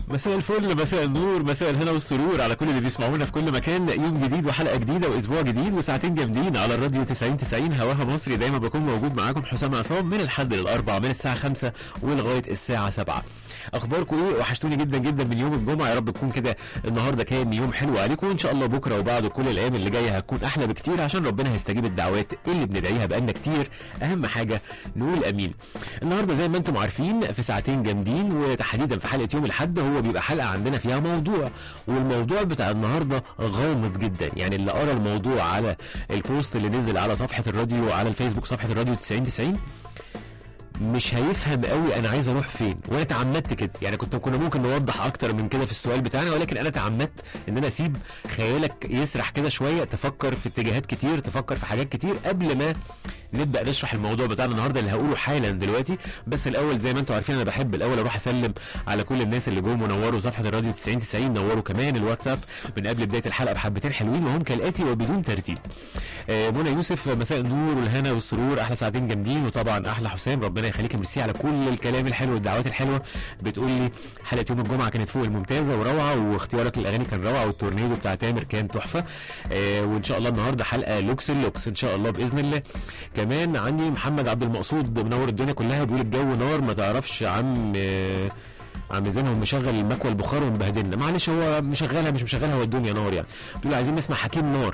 مساء الفل مساء النور مساء الهنا والسرور على كل اللي بيسمعونا في كل مكان يوم جديد وحلقه جديده واسبوع جديد وساعتين جامدين على الراديو 90 90 هواها مصري دايما بكون موجود معاكم حسام عصام من الحد للاربع من الساعه 5 ولغايه الساعه 7 اخباركم ايه وحشتوني جدا جدا من يوم الجمعه يا رب تكون كده النهارده كان يوم حلو عليكم وان شاء الله بكره وبعده كل الايام اللي جايه هتكون احلى بكتير عشان ربنا هيستجيب الدعوات اللي بندعيها بقالنا كتير اهم حاجه نقول امين النهارده زي ما انتم عارفين في ساعتين جامدين وتحديدا في حلقه يوم الاحد هو بيبقى حلقه عندنا فيها موضوع والموضوع بتاع النهارده غامض جدا يعني اللي قرا الموضوع على البوست اللي نزل على صفحه الراديو على الفيسبوك صفحه الراديو 90 90 مش هيفهم قوي انا عايز اروح فين وانا تعمدت كده يعني كنت كنا ممكن نوضح اكتر من كده في السؤال بتاعنا ولكن انا تعمدت ان انا اسيب خيالك يسرح كده شويه تفكر في اتجاهات كتير تفكر في حاجات كتير قبل ما نبدا نشرح الموضوع بتاعنا النهارده اللي هقوله حالا دلوقتي بس الاول زي ما انتم عارفين انا بحب الاول اروح اسلم على كل الناس اللي جم ونوروا صفحه الراديو 90 90 نوروا كمان الواتساب من قبل بدايه الحلقه بحبتين حلوين وهم كالاتي وبدون ترتيب آه، منى يوسف مساء النور والهنا والسرور احلى ساعتين جامدين وطبعا احلى حسام ربنا يخليك ميرسي على كل الكلام الحلو والدعوات الحلوه بتقول لي حلقه يوم الجمعه كانت فوق الممتازه وروعه واختيارك للاغاني كان روعه والتورنيدو بتاع تامر كان تحفه آه وان شاء الله النهارده حلقه لوكس اللوكس ان شاء الله باذن الله كمان عندي محمد عبد المقصود منور الدنيا كلها بيقول الجو نار ما تعرفش عم آه عم زينهم مشغل المكوى البخار ومبهدلنا معلش هو مشغلها مش مشغلها هو الدنيا نار يعني بيقول عايزين نسمع حكيم نار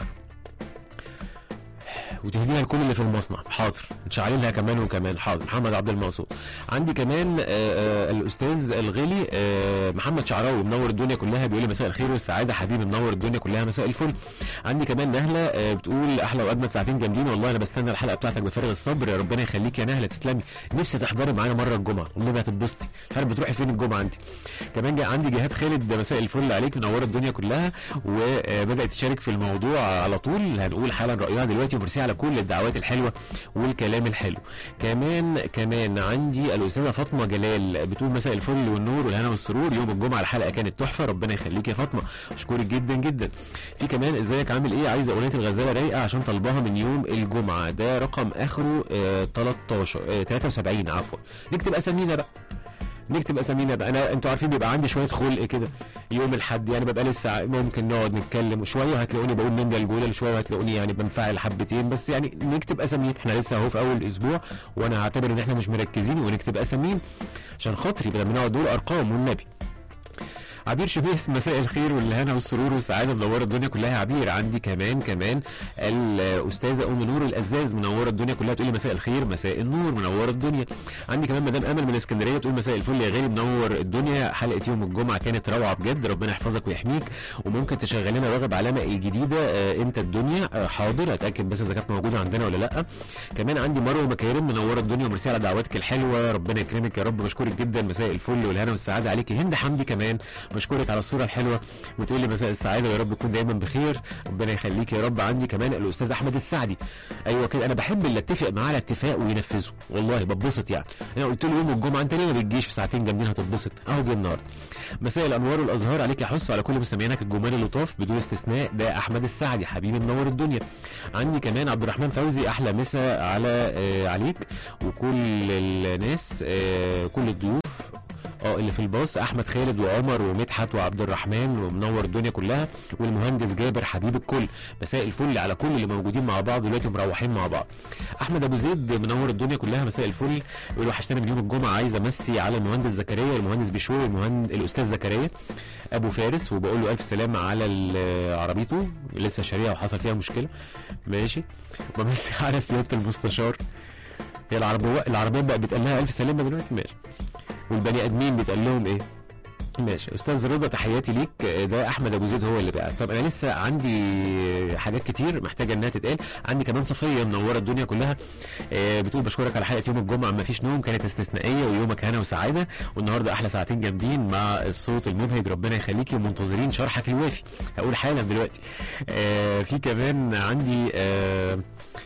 وتهديها لكل اللي في المصنع حاضر نشعل لها كمان وكمان حاضر محمد عبد المقصود عندي كمان آه آه الاستاذ الغالي آه محمد شعراوي منور الدنيا كلها بيقول لي مساء الخير والسعاده حبيبي منور الدنيا كلها مساء الفل عندي كمان نهله آه بتقول احلى واجمد ساعتين جامدين والله انا بستنى الحلقه بتاعتك بفارغ الصبر يا ربنا يخليك يا نهله تسلمي نفسي تحضري معانا مره الجمعه والنبي هتتبسطي مش عارف بتروحي فين الجمعه انت كمان جاي عندي جهاد خالد مساء الفل عليك منوره الدنيا كلها وبدات تشارك في الموضوع على طول هنقول حالا رايها دلوقتي وميرسي على كل الدعوات الحلوه والكلام الحلو كمان كمان عندي الاستاذه فاطمه جلال بتقول مساء الفل والنور والهنا والسرور يوم الجمعه الحلقه كانت تحفه ربنا يخليك يا فاطمه اشكرك جدا جدا في كمان ازيك عامل ايه عايزه اغنيه الغزاله رايقه عشان طلبها من يوم الجمعه ده رقم اخره آه 13 آه 73 عفوا نكتب اسامينا بقى نكتب اسامينا بقى انا انتوا عارفين بيبقى عندي شويه خلق كده يوم الحد يعني ببقى لسه ممكن نقعد نتكلم شويه وهتلاقوني بقول نملى الجوله شويه وهتلاقوني يعني بنفعل حبتين بس يعني نكتب اسامينا احنا لسه اهو في اول الاسبوع وانا هعتبر ان احنا مش مركزين ونكتب اسامين عشان خاطري بدل ما نقعد نقول ارقام والنبي عبير شبيس مساء الخير والهنا والسرور والسعاده منوره الدنيا كلها يا عبير عندي كمان كمان الاستاذه ام نور الازاز منوره الدنيا كلها تقول لي مساء الخير مساء النور منوره الدنيا عندي كمان مدام امل من اسكندريه بتقول مساء الفل يا غالي منور الدنيا حلقه يوم الجمعه كانت روعه بجد ربنا يحفظك ويحميك وممكن تشغل لنا راغب علامه الجديده آه انت الدنيا آه حاضر اتاكد بس اذا كانت موجوده عندنا ولا لا كمان عندي مروه مكارم منوره الدنيا وميرسي على دعواتك الحلوه ربنا يكرمك يا رب بشكرك جدا مساء الفل والهنا والسعاده عليكي هند حمدي كمان بشكرك على الصوره الحلوه وتقول لي مساء السعاده ويا رب تكون دايما بخير ربنا يخليك يا رب عندي كمان الاستاذ احمد السعدي ايوه كده انا بحب اللي اتفق معاه على اتفاق وينفذه والله بتبسط يعني انا قلت له يوم الجمعه انت ليه ما بتجيش في ساعتين جامدين هتتبسط اهو جه النهارده مساء الانوار والازهار عليك يا حس على كل مستمعينك الجمال اللطاف بدون استثناء ده احمد السعدي حبيبي منور الدنيا عندي كمان عبد الرحمن فوزي احلى مسا على آه عليك وكل الناس آه كل الضيوف اه اللي في الباص احمد خالد وعمر ومدحت وعبد الرحمن ومنور الدنيا كلها والمهندس جابر حبيب الكل مساء الفل على كل اللي موجودين مع بعض دلوقتي مروحين مع بعض احمد ابو زيد منور الدنيا كلها مساء الفل يقول وحشتنا من يوم الجمعه عايز امسي على المهندس زكريا والمهندس بشوي والمهندس الاستاذ زكريا ابو فارس وبقول له الف سلامه على عربيته لسه شاريها وحصل فيها مشكله ماشي بمسي على سياده المستشار هي العربيه العربيه بقى بيتقال لها الف سلامه دلوقتي ماشي والبني ادمين بيتقال لهم ايه ماشي استاذ رضا تحياتي ليك ده احمد ابو زيد هو اللي بقى طب انا لسه عندي حاجات كتير محتاجه انها تتقال عندي كمان صفيه منوره الدنيا كلها آه بتقول بشكرك على حلقه يوم الجمعه ما فيش نوم كانت استثنائيه ويومك هنا وسعاده والنهارده احلى ساعتين جامدين مع الصوت المبهج ربنا يخليكي ومنتظرين شرحك الوافي هقول حالا دلوقتي آه في كمان عندي آه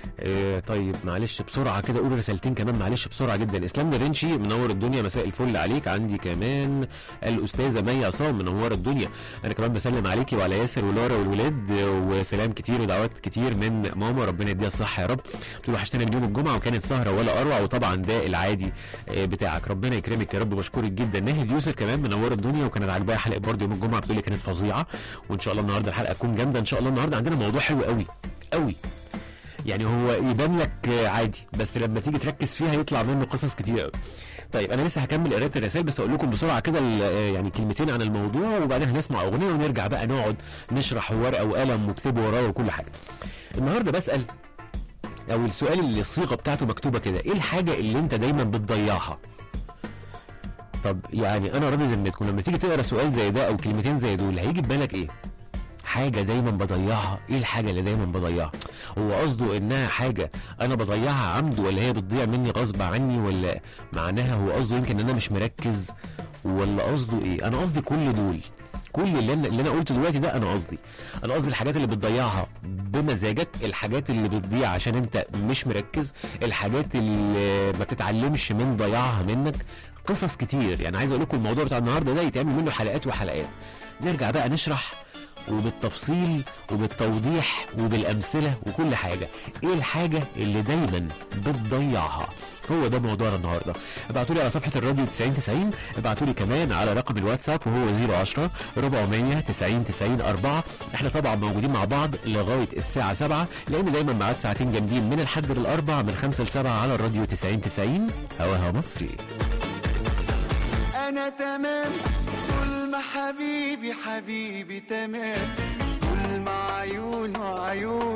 آه طيب معلش بسرعه كده قول رسالتين كمان معلش بسرعه جدا اسلام درنشي منور الدنيا مساء الفل عليك عندي كمان الاستاذ الاستاذه مي عصام منوره الدنيا انا كمان بسلم عليكي وعلى ياسر ولارا والولاد وسلام كتير ودعوات كتير من ماما ربنا يديها الصحه يا رب بتقول وحشتنا من يوم الجمعه وكانت سهره ولا اروع وطبعا ده العادي آه، بتاعك ربنا يكرمك يا رب بشكرك جدا ناهد يوسف كمان منوره الدنيا وكانت عاجباها حلقه برضه يوم الجمعه بتقول لي كانت فظيعه وان شاء الله النهارده الحلقه تكون جامده ان شاء الله النهارده عندنا موضوع حلو قوي قوي يعني هو يبان لك آه، عادي بس لما تيجي تركز فيها يطلع منه قصص كتير قوي طيب انا لسه هكمل قرايه الرسائل بس اقول لكم بسرعه كده ال- آه، يعني كلمتين عن الموضوع وبعدين هنسمع اغنيه ونرجع بقى نقعد نشرح ورقه وقلم واكتبوا وراه وكل حاجه النهارده بسال او السؤال اللي الصيغه بتاعته مكتوبه كده ايه الحاجه اللي انت دايما بتضيعها طب يعني انا راضي ذمتكم لما تيجي تقرا سؤال زي ده او كلمتين زي دول هيجي في بالك ايه حاجه دايما بضيعها ايه الحاجه اللي دايما بضيعها هو قصده انها حاجه انا بضيعها عمد ولا هي بتضيع مني غصب عني ولا معناها هو قصده يمكن ان انا مش مركز ولا قصده ايه انا قصدي كل دول كل اللي انا اللي انا قلته دلوقتي ده انا قصدي انا قصدي الحاجات اللي بتضيعها بمزاجك الحاجات اللي بتضيع عشان انت مش مركز الحاجات اللي ما بتتعلمش من ضياعها منك قصص كتير يعني عايز اقول لكم الموضوع بتاع النهارده ده يتعمل منه حلقات وحلقات نرجع بقى نشرح وبالتفصيل وبالتوضيح وبالامثله وكل حاجه ايه الحاجه اللي دايما بتضيعها هو ده موضوعنا النهارده ابعتوا لي على صفحه الراديو 90 90 ابعتوا لي كمان على رقم الواتساب وهو 010 400 90 90 4 احنا طبعا موجودين مع بعض لغايه الساعه 7 لان دايما ميعاد ساعتين جامدين من الحد للاربع من 5 ل 7 على الراديو 90 90 هواها مصري انا تمام طول ما حبيبي حبيبي تمام طول ما عيونه عيون